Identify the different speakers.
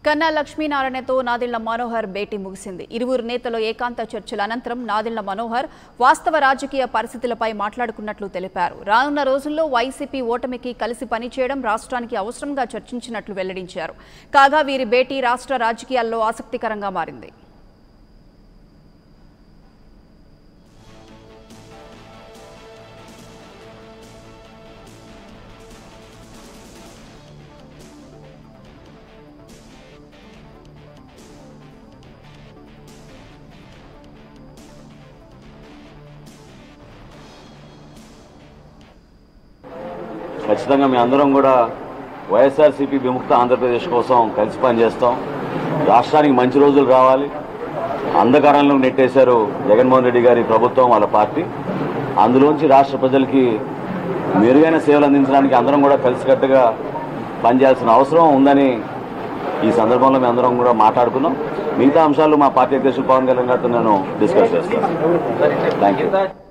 Speaker 1: కన్నా లక్ష్మీనారాయణతో నాదిళ్ల మనోహర్ భేటీ ముగిసింది ఇరువురు నేతల ఏకాంత చర్చల అనంతరం నాదిళ్ల మనోహర్ వాస్తవ రాజకీయ పరిస్థితులపై మాట్లాడుకున్నట్లు తెలిపారు రానున్న రోజుల్లో వైసీపీ ఓటమికి కలిసి పనిచేయడం రాష్ట్రానికి అవసరంగా చర్చించినట్లు వెల్లడించారు కాగా వీరి భేటీ రాష్ట్ర రాజకీయాల్లో ఆసక్తికరంగా మారింది
Speaker 2: ఖచ్చితంగా మీ అందరం కూడా వైఎస్ఆర్సీపీ విముక్త ఆంధ్రప్రదేశ్ కోసం కలిసి పనిచేస్తాం రాష్ట్రానికి మంచి రోజులు రావాలి అంధకారంలో నెట్టేశారు జగన్మోహన్ రెడ్డి గారి ప్రభుత్వం వాళ్ళ పార్టీ అందులోంచి రాష్ట్ర ప్రజలకి మెరుగైన సేవలు అందించడానికి అందరం కూడా కలిసికట్టుగా పనిచేయాల్సిన అవసరం ఉందని ఈ సందర్భంలో మేము అందరం కూడా మాట్లాడుకున్నాం మిగతా అంశాలు మా పార్టీ అధ్యక్షులు పవన్ కళ్యాణ్ గారితో నేను డిస్కస్ చేస్తాను థ్యాంక్ యూ